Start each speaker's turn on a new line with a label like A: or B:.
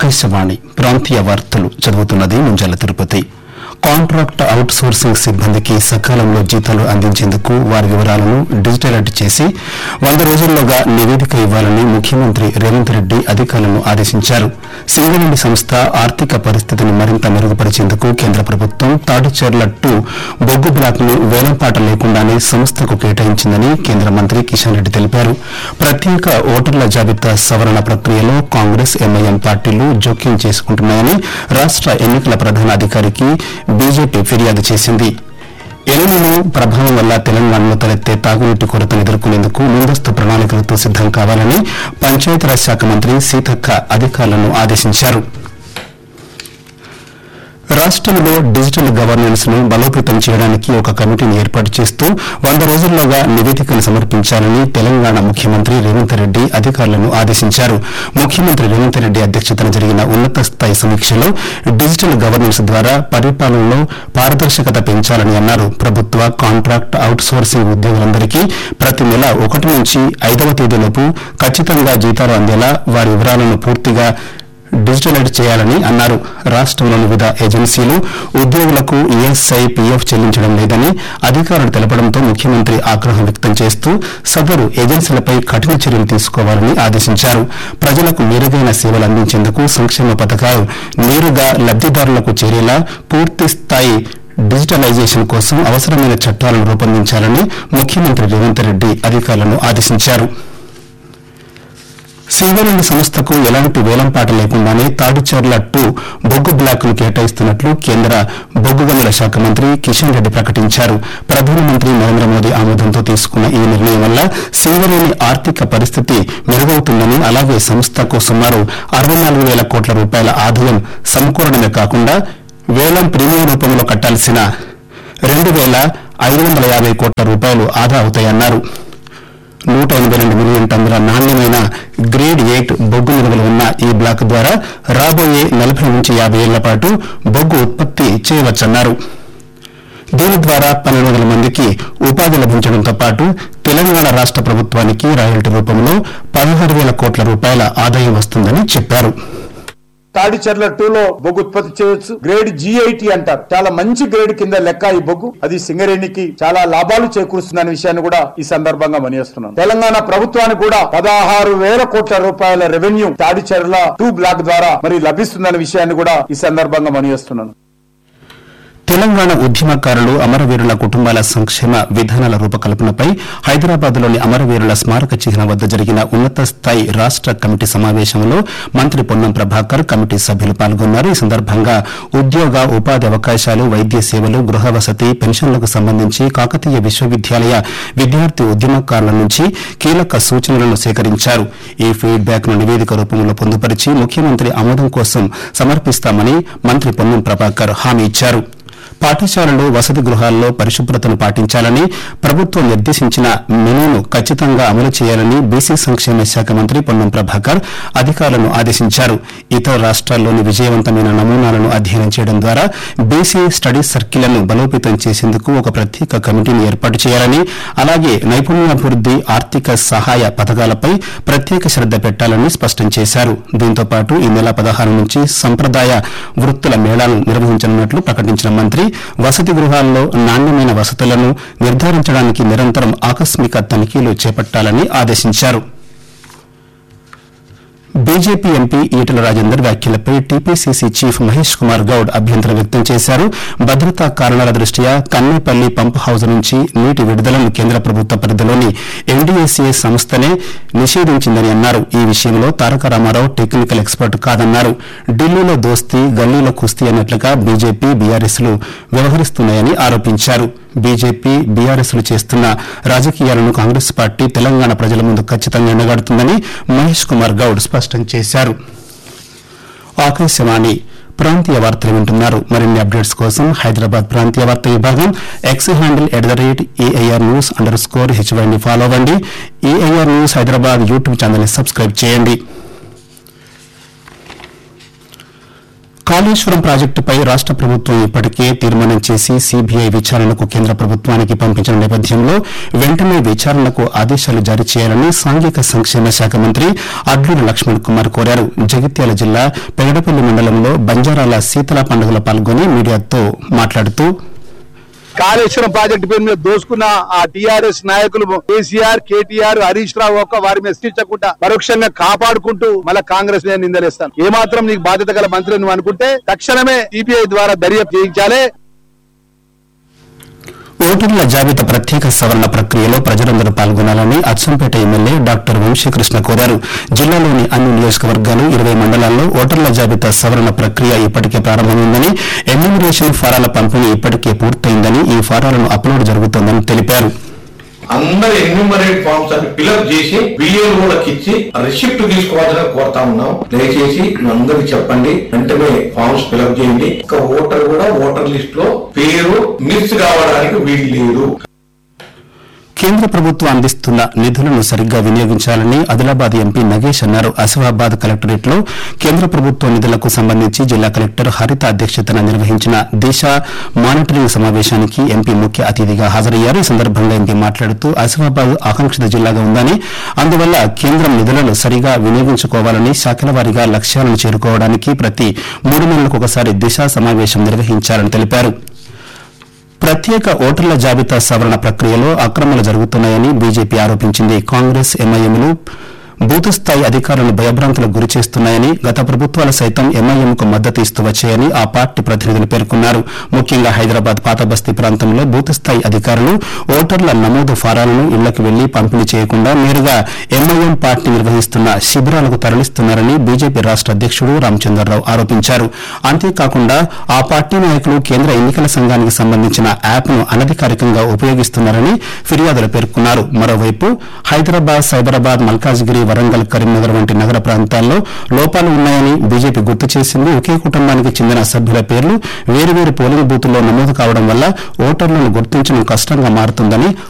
A: ఆకాశవాణి ప్రాంతీయ వార్తలు చదువుతున్నది Munjala Tirupati contract outsourcing సిబ్బందికి సకాలంలో జీతాలు అందించేందుకు వారి వివరాలను డిజిటలైజ్ చేసి వంద రోజుల్లోగా నివేదిక ఇవ్వాలని ముఖ్యమంత్రి రేవంత్ రెడ్డి అధికారులను ఆదేశించారు సింగరేణి సంస్థ ఆర్థిక పరిస్థితిని మరింత మెరుగుపరిచేందుకు కేంద్ర ప్రభుత్వం తాడిచెర్ల టు బొగ్గు బ్లాక్ ను వేలంపాట లేకుండానే సంస్థకు కేటాయించిందని కేంద్ర మంత్రి కిషన్ రెడ్డి తెలిపారు ప్రత్యేక ఓటర్ల జాబితా సవరణ ప్రక్రియలో కాంగ్రెస్ ఎంఐఎం పార్టీలు జోక్యం చేసుకుంటున్నాయని రాష్ట ఎన్నికల ప్రధానాధికారికి బీజేపీ ఫిర్యాదు చేసింది ఎలిమినో ప్రభావం వల్ల తెలంగాణలో తలెత్తే తాగునీటి కొరతను ఎదుర్కొనేందుకు ముందస్తు ప్రణాళికలతో సిద్దం కావాలని పంచాయతీరాజ్ శాఖ మంత్రి సీతక్క అధికారులను ఆదేశించారు రాష్టంలో డిజిటల్ గవర్నెన్స్ ను బలోపేతం చేయడానికి ఒక కమిటీని ఏర్పాటు చేస్తూ వంద రోజుల్లోగా నివేదికను సమర్పించాలని తెలంగాణ ముఖ్యమంత్రి రేవంత్ రెడ్డి అధికారులను ఆదేశించారు ముఖ్యమంత్రి రేవంత్ రెడ్డి అధ్యక్షతన జరిగిన ఉన్నత స్థాయి సమీక్షలో డిజిటల్ గవర్నెన్స్ ద్వారా పరిపాలనలో పారదర్శకత పెంచాలని అన్నారు ప్రభుత్వ కాంట్రాక్ట్ అవుట్ సోర్సింగ్ ఉద్యోగులందరికీ ప్రతి నెల ఒకటి నుంచి ఐదవ తేదీలోపు ఖచ్చితంగా జీతాలు అందేలా వారి వివరాలను పూర్తిగా డిజిటలైజ్ చేయాలని అన్నారు రాష్టంలోని వివిధ ఏజెన్సీలు ఉద్యోగులకు ఈఎస్ఐ పీఎఫ్ చెల్లించడం లేదని అధికారులు తెలపడంతో ముఖ్యమంత్రి ఆగ్రహం వ్యక్తం చేస్తూ సదరు ఏజెన్సీలపై కఠిన చర్యలు తీసుకోవాలని ఆదేశించారు ప్రజలకు మెరుగైన సేవలు అందించేందుకు సంక్షేమ పథకాలు నేరుగా లబ్దిదారులకు చేరేలా పూర్తి స్థాయి డిజిటలైజేషన్ కోసం అవసరమైన చట్టాలను రూపొందించాలని ముఖ్యమంత్రి రేవంత్ రెడ్డి అధికారులను ఆదేశించారు సింగరేణి సంస్థకు ఎలాంటి వేలంపాట లేకుండానే తాడిచర్ల టు బొగ్గు బ్లాక్ ను కేటాయిస్తున్నట్లు కేంద్ర బొగ్గు గనుల శాఖ మంత్రి కిషన్ రెడ్డి ప్రకటించారు ప్రధానమంత్రి నరేంద్ర మోదీ ఆమోదంతో తీసుకున్న ఈ నిర్ణయం వల్ల సింగరేణి ఆర్థిక పరిస్థితి మెరుగవుతుందని అలాగే సంస్థకు సుమారు అరవై నాలుగు వేల కోట్ల రూపాయల ఆదాయం సమకూరడమే కాకుండా వేలం ప్రీమియం రూపంలో కట్టాల్సిన రెండు వేల ఐదు వందల యాభై కోట్ల రూపాయలు ఆదా అవుతాయన్నారు నూట ఎనబై రెండు మిలియన్ టన్నుల నాణ్యమైన గ్రేడ్ ఎయిట్ బొగ్గు నిల్వలు ఉన్న ఈ బ్లాక్ ద్వారా రాబోయే నలభై నుంచి యాభై ఏళ్ల పాటు బొగ్గు ఉత్పత్తి చేయవచ్చన్నారు దీని ద్వారా పన్నెండు వందల మందికి ఉపాధి లభించడంతో పాటు తెలంగాణ రాష్ట ప్రభుత్వానికి రాయల్టీ రూపంలో పదహారు వేల కోట్ల రూపాయల ఆదాయం వస్తుందని చెప్పారు
B: తాడిచెర్ల టూ లో బొగ్గు ఉత్పత్తి చేయొచ్చు గ్రేడ్ జిఐటి అంటారు చాలా మంచి గ్రేడ్ కింద లెక్క ఈ బొగ్గు అది సింగరేణికి చాలా లాభాలు చేకూరుస్తుందనే విషయాన్ని కూడా ఈ సందర్భంగా మనిస్తున్నాను తెలంగాణ ప్రభుత్వానికి కూడా పదహారు వేల కోట్ల రూపాయల రెవెన్యూ తాడిచెర్ల టూ బ్లాక్ ద్వారా మరి లభిస్తుందనే విషయాన్ని కూడా ఈ సందర్భంగా మనిస్తున్నాను
A: తెలంగాణ ఉద్యమకారులు అమరవీరుల కుటుంబాల సంక్షేమ విధానాల రూపకల్పనపై హైదరాబాద్ లోని అమరవీరుల స్మారక చిహ్నం వద్ద జరిగిన ఉన్నత స్థాయి రాష్ట కమిటీ సమావేశంలో మంత్రి పొన్నం ప్రభాకర్ కమిటీ సభ్యులు పాల్గొన్నారు ఈ సందర్భంగా ఉద్యోగ ఉపాధి అవకాశాలు వైద్య సేవలు గృహ వసతి పెన్షన్లకు సంబంధించి కాకతీయ విశ్వవిద్యాలయ విద్యార్థి ఉద్యమకారుల నుంచి కీలక సూచనలను సేకరించారు ఈ ఫీడ్ బ్యాక్ ను నివేదిక రూపంలో పొందుపరిచి ముఖ్యమంత్రి ఆమోదం కోసం సమర్పిస్తామని మంత్రి పొన్నం ప్రభాకర్ హామీ ఇచ్చారు పాఠశాలలు వసతి గృహాల్లో పరిశుభ్రతను పాటించాలని ప్రభుత్వం నిర్దేశించిన మెనూను ఖచ్చితంగా అమలు చేయాలని బీసీ సంక్షేమ శాఖ మంత్రి పొన్నం ప్రభాకర్ అధికారులను ఆదేశించారు ఇతర రాష్ట్రాల్లోని విజయవంతమైన నమూనాలను అధ్యయనం చేయడం ద్వారా బీసీ స్టడీస్ సర్కిళ్లను బలోపేతం చేసేందుకు ఒక ప్రత్యేక కమిటీని ఏర్పాటు చేయాలని అలాగే నైపుణ్యాభివృద్ది ఆర్థిక సహాయ పథకాలపై ప్రత్యేక శ్రద్ద పెట్టాలని స్పష్టం చేశారు దీంతో పాటు ఈ నెల పదహారు నుంచి సంప్రదాయ వృత్తుల మేళాలను నిర్వహించనున్నట్లు ప్రకటించిన మంత్రి వసతి గృహాల్లో నాణ్యమైన వసతులను నిర్ధారించడానికి నిరంతరం ఆకస్మిక తనిఖీలు చేపట్టాలని ఆదేశించారు బీజేపీ ఎంపీ ఈటల రాజేందర్ వ్యాఖ్యలపై టీపీసీసీ చీఫ్ మహేష్ కుమార్ గౌడ్ అభ్యంతరం వ్యక్తం చేశారు భద్రతా కారణాల దృష్ట్యా కన్నేపల్లి పంప్ హౌజ్ నుంచి నీటి విడుదలను కేంద్ర ప్రభుత్వ పరిధిలోని ఎన్డీఏసీఏ సంస్థనే నిషేధించిందని అన్నారు ఈ విషయంలో తారక రామారావు టెక్నికల్ ఎక్స్పర్ట్ కాదన్నారు ఢిల్లీలో దోస్తీ గల్లీలో కుస్తీ అన్నట్లుగా బీజేపీ బీఆర్ఎస్ లు వ్యవహరిస్తున్నాయని ఆరోపించారు బీజేపీ బీఆర్ఎస్ లు చేస్తున్న రాజకీయాలను కాంగ్రెస్ పార్టీ తెలంగాణ ప్రజల ముందు ఖచ్చితంగా ఎండగడుతుందని మహేష్ కుమార్ గౌడ్ స్పష్టం చేశారు ఆకాశవాణి ప్రాంతీయ వార్తలు వింటున్నారు మరిన్ని అప్డేట్స్ కోసం హైదరాబాద్ ప్రాంతీయ వార్తా విభాగం X handle at the rate AIR news underscore హెచ్వైని ఫాలో అవ్వండి AIR news Hyderabad YouTube channel ని సబ్స్క్రైబ్ చేయండి కాళేశ్వరం ప్రాజెక్టుపై రాష్ట ప్రభుత్వం ఇప్పటికే తీర్మానం చేసి సీబీఐ విచారణకు కేంద్ర ప్రభుత్వానికి పంపించిన నేపథ్యంలో వెంటనే విచారణకు ఆదేశాలు జారీ చేయాలని సాంఘిక సంక్షేమ శాఖ మంత్రి అడ్లూరి లక్ష్మణ్ కుమార్ కోరారు జగిత్యాల జిల్లా పెగడపల్లి మండలంలో బంజారాల శీతల పండుగలో పాల్గొని మీడియాతో మాట్లాడుతూ
C: కాళేశ్వరం ప్రాజెక్టు పేరు మీద దోసుకున్న ఆ టీఆర్ఎస్ నాయకులు కేసీఆర్ కేటీఆర్ హరీష్ రావు ఒక్క వారి మీద శిక్షకుండా పరోక్షంగా కాపాడుకుంటూ మళ్ళా కాంగ్రెస్ మీద నిందలేస్తాను ఏమాత్రం నీకు బాధ్యత గల మంత్రి నువ్వు అనుకుంటే తక్షణమే సిపిఐ ద్వారా దర్యాప్తు చేయించాలి
A: ఓటర్ల జాబితా ప్రత్యేక సవరణ ప్రక్రియలో ప్రజలందరూ పాల్గొనాలని అచ్చంపేట ఎమ్మెల్యే డాక్టర్ వంశీకృష్ణ కోరారు జిల్లాలోని అన్ని నియోజకవర్గాలు ఇరవై మండలాల్లో ఓటర్ల జాబితా సవరణ ప్రక్రియ ఇప్పటికే ప్రారంభమైందని ఎన్యూమరేషన్ ఫారాల పంపిణీ ఇప్పటికే పూర్తయిందని ఈ ఫారాలను అప్లోడ్ జరుగుతోందని తెలిపారు
D: అందరు ఎన్యూమరేట్ ఫామ్స్ అన్ని ఫిల్అప్ చేసి బిఎల్ఓలకు ఇచ్చి రిసిప్ట్ తీసుకోవాలని కోరుతా ఉన్నాం దయచేసి అందరికి చెప్పండి వెంటనే ఫామ్స్ ఫిల్అప్ చేయండి ఒక ఓటర్ కూడా ఓటర్ లిస్ట్ లో పేరు మిస్ కావడానికి వీలు లేదు
A: కేంద్ర ప్రభుత్వం అందిస్తున్న నిధులను సరిగ్గా వినియోగించాలని ఆదిలాబాద్ ఎంపీ నగేష్ అన్నారు ఆసిఫాబాద్ కలెక్టరేట్ లో కేంద్ర ప్రభుత్వ నిధులకు సంబంధించి జిల్లా కలెక్టర్ హరిత అధ్యక్షతన నిర్వహించిన దిశ మానిటరింగ్ సమావేశానికి ఎంపీ ముఖ్య అతిథిగా హాజరయ్యారు ఈ సందర్భంగా ఎంపీ మాట్లాడుతూ ఆసిఫాబాద్ ఆకాంక్షిత జిల్లాగా ఉందని అందువల్ల కేంద్రం నిధులను సరిగా వినియోగించుకోవాలని శాఖల వారీగా లక్ష్యాలను చేరుకోవడానికి ప్రతి మూడు నెలలకు ఒకసారి దిశ సమావేశం నిర్వహించాలని తెలిపారు ప్రత్యేక ఓటర్ల జాబితా సవరణ ప్రక్రియలో అక్రమాలు జరుగుతున్నాయని బీజేపీ ఆరోపించింది కాంగ్రెస్ ఎంఐఎంలు బూత్ స్థాయి అధికారులను భయభ్రాంతులకు గురి చేస్తున్నాయని గత ప్రభుత్వాలు సైతం ఎంఐఎంకు మద్దతు ఇస్తూ వచ్చాయని ఆ పార్టీ ప్రతినిధులు పేర్కొన్నారు ముఖ్యంగా హైదరాబాద్ పాత బస్తీ ప్రాంతంలో బూత్ స్థాయి అధికారులు ఓటర్ల నమోదు ఫారాలను ఇళ్లకు వెళ్లి పంపిణీ చేయకుండా నేరుగా ఎంఐఎం పార్టీ నిర్వహిస్తున్న శిబిరాలకు తరలిస్తున్నారని బీజేపీ రాష్ట అధ్యకుడు రామచంద్రరావు ఆరోపించారు అంతేకాకుండా ఆ పార్టీ నాయకులు కేంద్ర ఎన్నికల సంఘానికి సంబంధించిన యాప్ను అనధికారికంగా ఉపయోగిస్తున్నారని ఫిర్యాదులు పేర్కొన్నారు మరోవైపు హైదరాబాద్ సైబరాబాద్ మల్కాజ్గిరి వరంగల్ కరీంనగర్ వంటి నగర ప్రాంతాల్లో లోపాలు ఉన్నాయని బీజేపీ గుర్తు చేసింది ఒకే కుటుంబానికి చెందిన సభ్యుల పేర్లు వేరువేరు పోలింగ్ బూతుల్లో నమోదు కావడం వల్ల ఓటర్లను గుర్తించడం కష్టంగా మారుతుందని